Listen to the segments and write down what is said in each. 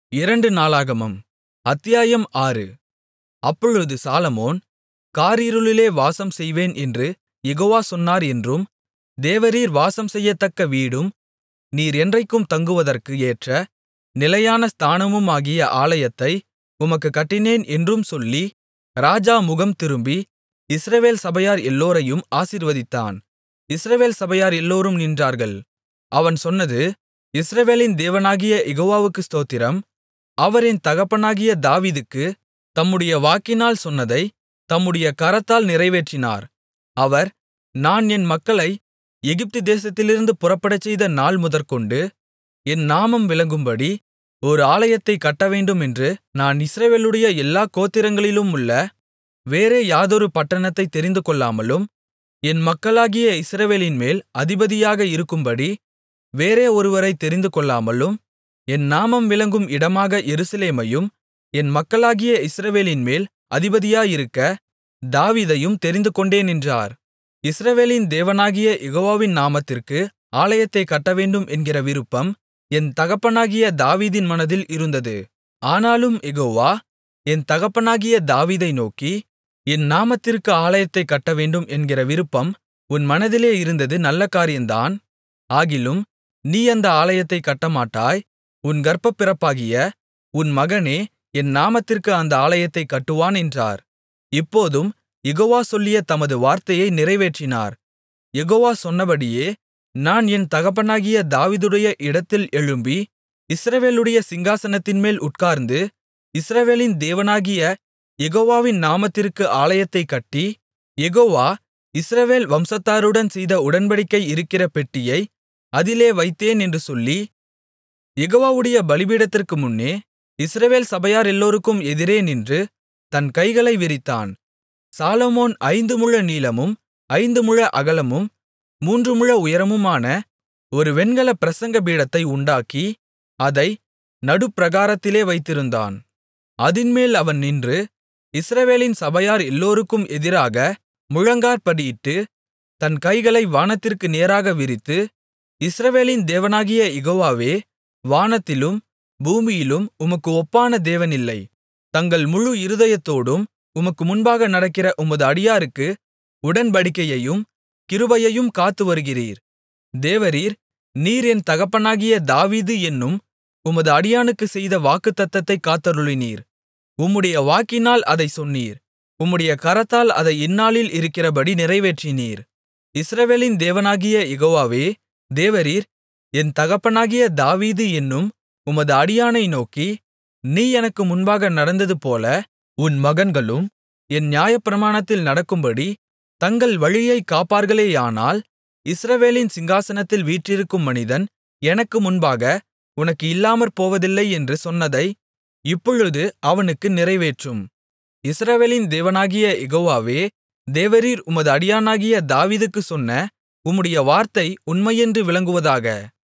அத்தியாயம் ஆறு அப்பொழுது சாலொமோன் காரிருளிலே வாசம் செய்வேன் என்று யெகோவா சொன்னார் என்றும் தேவரீர் வாசம்செய்யத்தக்க வீடும் நீர் என்றைக்கும் தங்குவதற்கு ஏற்ற நிலையான ஸ்தானமுமாகிய ஆலயத்தை உமக்குக் கட்டினேன் என்றும் சொல்லி ராஜா முகம் திரும்பி இஸ்ரவேல் சபையார் எல்லோரையும் ஆசீர்வதித்தான் இஸ்ரவேல் சபையார் எல்லோரும் நின்றார்கள் அவன் சொன்னது இஸ்ரவேலின் தேவனாகிய யெகோவாவுக்கு ஸ்தோத்திரம் அவர் என் தகப்பனாகிய தாவீதுக்குத் தம்முடைய வாக்கினால் சொன்னதைத் தம்முடைய கரத்தால் நிறைவேற்றினார் அவர் நான் என் மக்களை எகிப்து தேசத்திலிருந்து புறப்படச்செய்த நாள் முதற்கொண்டு என் நாமம் விளங்கும்படி ஒரு ஆலயத்தைக் கட்டவேண்டுமென்று நான் இஸ்ரவேலுடைய எல்லாக் கோத்திரங்களிலுமுள்ள வேறே யாதொரு பட்டணத்தைத் தெரிந்துகொள்ளாமலும் என் மக்களாகிய இஸ்ரவேலின்மேல் அதிபதியாக இருக்கும்படி வேறே ஒருவரைத் தெரிந்துகொள்ளாமலும் என் நாமம் விளங்கும் இடமாக எருசலேமையும் என் மக்களாகிய இஸ்ரவேலின்மேல் அதிபதியாயிருக்க தாவீதையும் தெரிந்துகொண்டேன் என்றார் இஸ்ரவேலின் தேவனாகிய யெகோவாவின் நாமத்திற்கு ஆலயத்தைக் கட்டவேண்டும் என்கிற விருப்பம் என் தகப்பனாகிய தாவீதின் மனதில் இருந்தது ஆனாலும் யெகோவா என் தகப்பனாகிய தாவீதை நோக்கி என் நாமத்திற்கு ஆலயத்தைக் கட்டவேண்டும் என்கிற விருப்பம் உன் மனதிலே இருந்தது நல்ல காரியந்தான் ஆகிலும் நீ அந்த ஆலயத்தைக் கட்டமாட்டாய் உன் கர்ப்பப்பிறப்பாகிய உன் மகனே என் நாமத்திற்கு அந்த ஆலயத்தைக் கட்டுவான் என்றார் இப்போதும் யெகோவா சொல்லிய தமது வார்த்தையை நிறைவேற்றினார் யெகோவா சொன்னபடியே நான் என் தகப்பனாகிய தாவீதுடைய இடத்தில் எழும்பி இஸ்ரவேலுடைய சிங்காசனத்தின்மேல் உட்கார்ந்து இஸ்ரவேலின் தேவனாகிய யெகோவாவின் நாமத்திற்கு ஆலயத்தைக் கட்டி யெகோவா இஸ்ரவேல் வம்சத்தாருடன் செய்த உடன்படிக்கை இருக்கிற பெட்டியை அதிலே வைத்தேன் என்று சொல்லி யெகோவாவுடைய பலிபீடத்திற்கு முன்னே இஸ்ரவேல் சபையார் எல்லோருக்கும் எதிரே நின்று தன் கைகளை விரித்தான் சாலொமோன் ஐந்து முழ நீளமும் ஐந்து முழ அகலமும் மூன்று முழ உயரமுமான ஒரு வெண்கல பிரசங்க பீடத்தை உண்டாக்கி அதை நடுப்பிராகாரத்திலே வைத்திருந்தான் அதின்மேல் அவன் நின்று இஸ்ரவேலின் சபையார் எல்லோருக்கும் எதிராக முழங்காற்படியிட்டு தன் கைகளை வானத்திற்கு நேராக விரித்து இஸ்ரவேலின் தேவனாகிய யெகோவாவே வானத்திலும் பூமியிலும் உமக்கு ஒப்பான தேவனில்லை தங்கள் முழு இருதயத்தோடும் உமக்கு முன்பாக நடக்கிற உமது அடியாருக்கு உடன்படிக்கையையும் கிருபையையும் காத்துவருகிறீர் தேவரீர் நீர் என் தகப்பனாகிய தாவீது என்னும் உமது அடியானுக்குச் செய்த வாக்குத்தத்தத்தைக் காத்தருளினீர் உம்முடைய வாக்கினால் அதைச் சொன்னீர் உம்முடைய கரத்தால் அதை இந்நாளில் இருக்கிறபடி நிறைவேற்றினீர் இஸ்ரவேலின் தேவனாகிய யெகோவாவே தேவரீர் என் தகப்பனாகிய தாவீது என்னும் உமது அடியானை நோக்கி நீ எனக்கு முன்பாக நடந்ததுபோல உன் மகன்களும் என் நியாயப்பிரமாணத்தில் நடக்கும்படி தங்கள் வழியைக் காப்பார்களேயானால் இஸ்ரவேலின் சிங்காசனத்தில் வீற்றிருக்கும் மனிதன் எனக்கு முன்பாக உனக்கு இல்லாமற்போவதில்லை என்று சொன்னதை இப்பொழுது அவனுக்கு நிறைவேற்றும் இஸ்ரவேலின் தேவனாகிய யெகோவாவே தேவரீர் உமது அடியானாகிய தாவீதுக்குச் சொன்ன உம்முடைய வார்த்தை உண்மையென்று விளங்குவதாக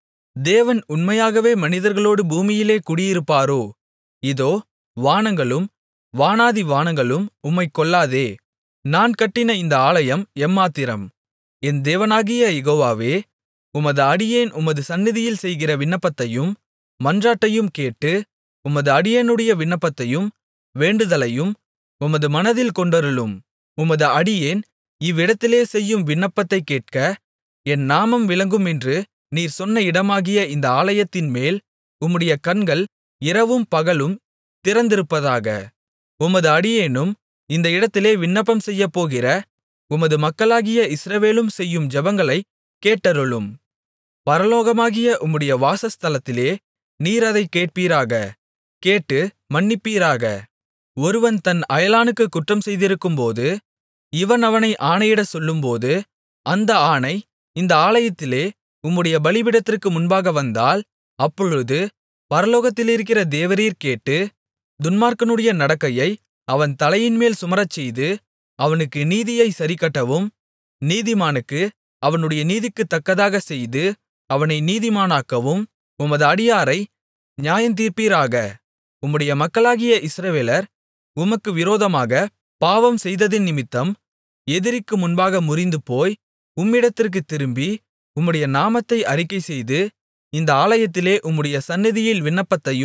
தேவன் உண்மையாகவே மனிதர்களோடு பூமியிலே குடியிருப்பாரோ இதோ வானங்களும் வானாதி வானங்களும் உம்மைக் கொள்ளாதே நான் கட்டின இந்த ஆலயம் எம்மாத்திரம் என் தேவனாகிய யெகோவாவே உமது அடியேன் உமது சந்நிதியில் செய்கிற விண்ணப்பத்தையும் மன்றாட்டையும் கேட்டு உமது அடியேனுடைய விண்ணப்பத்தையும் வேண்டுதலையும் உமது மனதில் கொண்டருளும் உமது அடியேன் இவ்விடத்திலே செய்யும் விண்ணப்பத்தைக் கேட்க என் நாமம் விளங்கும் என்று நீர் சொன்ன இடமாகிய இந்த ஆலயத்தின்மேல் உம்முடைய கண்கள் இரவும் பகலும் திறந்திருப்பதாக உமது அடியேனும் இந்த இடத்திலே விண்ணப்பம் செய்யப்போகிற உமது மக்களாகிய இஸ்ரவேலும் செய்யும் ஜெபங்களைக் கேட்டருளும் பரலோகமாகிய உம்முடைய வாசஸ்தலத்திலே நீர் அதைக் கேட்பீராக கேட்டு மன்னிப்பீராக ஒருவன் தன் அயலானுக்குக் குற்றம் செய்திருக்கும்போது இவன் அவனை ஆணையிடச் சொல்லும்போது அந்த ஆணை இந்த ஆலயத்திலே உம்முடைய பலிபீடத்திற்கு முன்பாக வந்தால் அப்பொழுது பரலோகத்திலிருக்கிற தேவரீர் கேட்டு துன்மார்க்கனுடைய நடக்கையை அவன் தலையின்மேல் சுமரச்செய்து அவனுக்கு நீதியைச் சரிக்கட்டவும் நீதிமானுக்கு அவனுடைய நீதிக்குத்தக்கதாகச் செய்து அவனை நீதிமானாக்கவும் உமது அடியாரை நியாயந்தீர்ப்பீராக உம்முடைய மக்களாகிய இஸ்ரவேலர் உமக்கு விரோதமாகப் பாவம் செய்ததின் நிமித்தம் எதிரிக்கு முன்பாக முறிந்துபோய் உம்மிடத்திற்குத் திரும்பி உம்முடைய நாமத்தை அறிக்கைசெய்து இந்த ஆலயத்திலே உம்முடைய சந்நிதியில் விண்ணப்பத்தையும்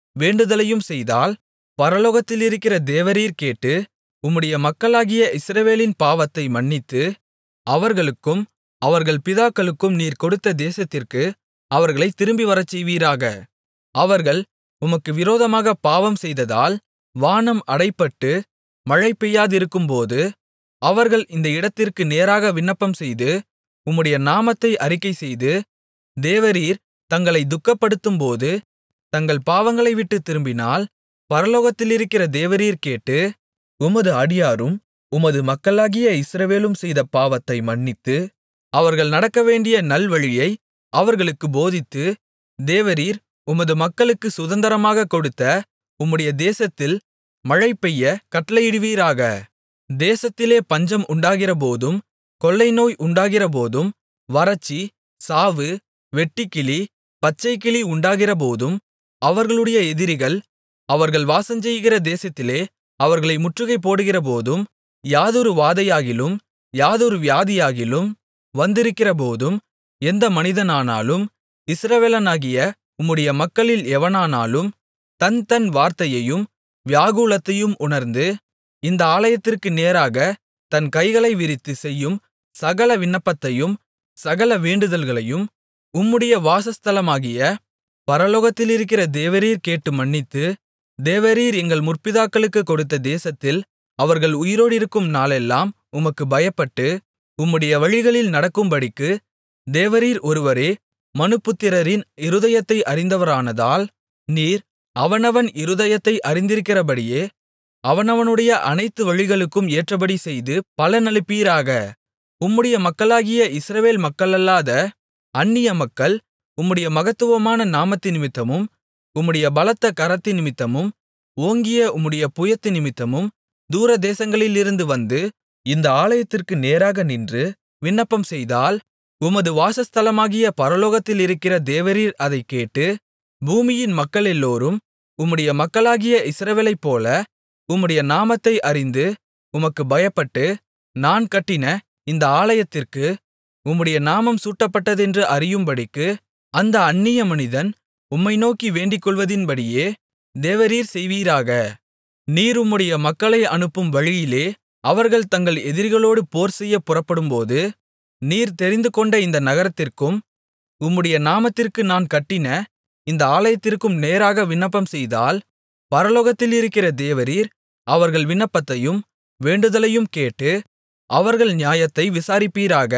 வேண்டுதலையும் செய்தால் பரலோகத்திலிருக்கிற தேவரீர் கேட்டு உம்முடைய மக்களாகிய இஸ்ரவேலின் பாவத்தை மன்னித்து அவர்களுக்கும் அவர்கள் பிதாக்களுக்கும் நீர் கொடுத்த தேசத்திற்கு அவர்களைத் திரும்பி வரச்செய்வீராக அவர்கள் உமக்கு விரோதமாகப் பாவம் செய்ததால் வானம் அடைபட்டு மழை பெய்யாதிருக்கும்போது அவர்கள் இந்த இடத்திற்கு நேராக விண்ணப்பம்செய்து உம்முடைய நாமத்தை அறிக்கைசெய்து தேவரீர் தங்களை துக்கப்படுத்தும்போது தங்கள் பாவங்களை விட்டுத் திரும்பினால் பரலோகத்திலிருக்கிற தேவரீர் கேட்டு உமது அடியாரும் உமது மக்களாகிய இஸ்ரவேலும் செய்த பாவத்தை மன்னித்து அவர்கள் நடக்கவேண்டிய நல்வழியை அவர்களுக்குப் போதித்து தேவரீர் உமது மக்களுக்குச் சுதந்தரமாகக் கொடுத்த உம்முடைய தேசத்தில் மழை பெய்ய கட்டளையிடுவீராக தேசத்திலே பஞ்சம் உண்டாகிறபோதும் கொள்ளைநோய் உண்டாகிறபோதும் வறட்சி சாவு வெட்டுக்கிளி பச்சைக்கிளி உண்டாகிறபோதும் அவர்களுடைய எதிரிகள் அவர்கள் வாசஞ்செய்கிற தேசத்திலே அவர்களை முற்றுகை போடுகிறபோதும் யாதொரு வாதையாகிலும் யாதொரு வியாதியாகிலும் வந்திருக்கிறபோதும் எந்த மனிதனானாலும் இஸ்ரவேலனாகிய உம்முடைய மக்களில் எவனானாலும் தன் தன் வார்த்தையையும் வியாகுலத்தையும் உணர்ந்து இந்த ஆலயத்திற்கு நேராகத் தன் கைகளை விரித்து செய்யும் சகல விண்ணப்பத்தையும் சகல வேண்டுதல்களையும் உம்முடைய வாசஸ்தலமாகிய பரலோகத்திலிருக்கிற தேவரீர் கேட்டு மன்னித்து தேவரீர் எங்கள் முற்பிதாக்களுக்குக் கொடுத்த தேசத்தில் அவர்கள் உயிரோடிருக்கும் நாளெல்லாம் உமக்குப் பயப்பட்டு உம்முடைய வழிகளில் நடக்கும்படிக்கு தேவரீர் ஒருவரே மனுபுத்திரரின் இருதயத்தை அறிந்தவரானதால் நீர் அவனவன் இருதயத்தை அறிந்திருக்கிறபடியே அவனவனுடைய அனைத்து வழிகளுக்கும் ஏற்றபடி செய்து பலனளிப்பீராக உம்முடைய மக்களாகிய இஸ்ரவேல் மக்களல்லாத அந்நிய மக்கள் உம்முடைய மகத்துவமான நாமத்தினிமித்தமும் உம்முடைய பலத்த கரத்தினிமித்தமும் ஓங்கிய உம்முடைய புயத்தினிமித்தமும் தூரதேசங்களிலிருந்து வந்து இந்த ஆலயத்திற்கு நேராக நின்று விண்ணப்பம்செய்தால் உமது வாசஸ்தலமாகிய பரலோகத்திலிருக்கிற தேவரீர் அதைக் கேட்டு பூமியின் மக்களெல்லோரும் உம்முடைய மக்களாகிய இஸ்ரவேலைப்போல உம்முடைய நாமத்தை அறிந்து உமக்குப் பயப்பட்டு நான் கட்டின இந்த ஆலயத்திற்கு உம்முடைய நாமம் சூட்டப்பட்டதென்று அறியும்படிக்கு அந்த அந்நிய மனிதன் உம்மை நோக்கி வேண்டிக்கொள்வதின்படியே தேவரீர் செய்வீராக நீர் உம்முடைய மக்களை அனுப்பும் வழியிலே அவர்கள் தங்கள் எதிரிகளோடு போர்செய்யப் புறப்படும்போது நீர் தெரிந்துகொண்ட இந்த நகரத்திற்கும் உம்முடைய நாமத்திற்கு நான் கட்டின இந்த ஆலயத்திற்கும் நேராக விண்ணப்பம்செய்தால் பரலோகத்திலிருக்கிற தேவரீர் அவர்கள் விண்ணப்பத்தையும் வேண்டுதலையும் கேட்டு அவர்கள் நியாயத்தை விசாரிப்பீராக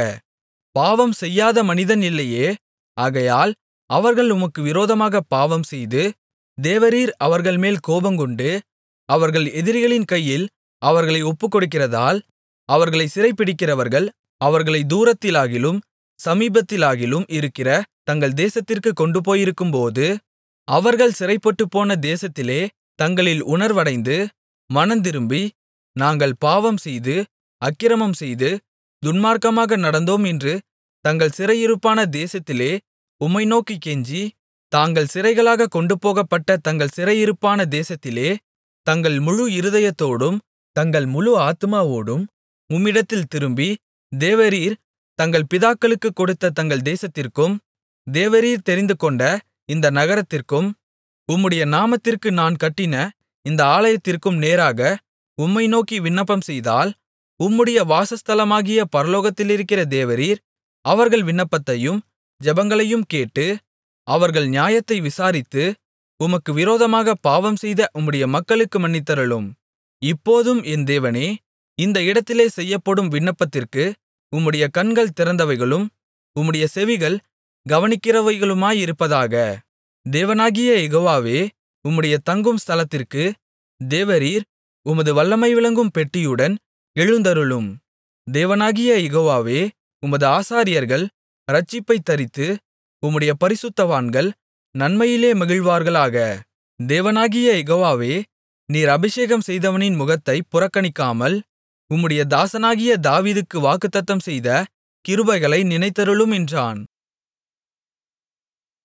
பாவம் செய்யாத மனிதன் இல்லையே ஆகையால் அவர்கள் உமக்கு விரோதமாகப் பாவம்செய்து தேவரீர் அவர்கள்மேல் கோபங்கொண்டு அவர்கள் எதிரிகளின் கையில் அவர்களை ஒப்புக்கொடுக்கிறதால் அவர்களை சிறைப்பிடிக்கிறவர்கள் அவர்களை தூரத்திலாகிலும் சமீபத்திலாகிலும் இருக்கிற தங்கள் தேசத்திற்குக் கொண்டுபோயிருக்கும்போது அவர்கள் சிறைப்பட்டுப்போன தேசத்திலே தங்களில் உணர்வடைந்து மனந்திரும்பி நாங்கள் பாவம்செய்து அக்கிரமம்செய்து துன்மார்க்கமாக நடந்தோம் என்று தங்கள் சிறையிருப்பான தேசத்திலே உம்மை நோக்கிக் கெஞ்சி தாங்கள் சிறைகளாகக் கொண்டுபோகப்பட்ட தங்கள் சிறையிருப்பான தேசத்திலே தங்கள் முழு இருதயத்தோடும் தங்கள் முழு ஆத்துமாவோடும் உம்மிடத்தில் திரும்பி தேவரீர் தங்கள் பிதாக்களுக்குக் கொடுத்த தங்கள் தேசத்திற்கும் தேவரீர் தெரிந்துகொண்ட இந்த நகரத்திற்கும் உம்முடைய நாமத்திற்கு நான் கட்டின இந்த ஆலயத்திற்கும் நேராக உம்மை நோக்கி விண்ணப்பம்செய்தால் உம்முடைய வாசஸ்தலமாகிய பரலோகத்திலிருக்கிற தேவரீர் அவர்கள் விண்ணப்பத்தையும் ஜெபங்களையும் கேட்டு அவர்கள் நியாயத்தை விசாரித்து உமக்கு விரோதமாகப் பாவம்செய்த உம்முடைய மக்களுக்கு மன்னித்தருளும் இப்போதும் என் தேவனே இந்த இடத்திலே செய்யப்படும் விண்ணப்பத்திற்கு உம்முடைய கண்கள் திறந்தவைகளும் உம்முடைய செவிகள் கவனிக்கிறவைகளுமாயிருப்பதாக தேவனாகிய யெகோவாவே உம்முடைய தங்கும் ஸ்தலத்திற்கு தேவரீர் உமது வல்லமை விளங்கும் பெட்டியுடன் எழுந்தருளும் தேவனாகிய யெகோவாவே உமது ஆசாரியர்கள் இரட்சிப்பைத் தரித்து உம்முடைய பரிசுத்தவான்கள் நன்மையிலே மகிழ்வார்களாக தேவனாகிய யெகோவாவே நீர் அபிஷேகம் செய்தவனின் முகத்தைப் புறக்கணிக்காமல் உம்முடைய தாசனாகிய தாவீதுக்கு வாக்குத்தத்தம் செய்த கிருபைகளை நினைத்தருளும் என்றான்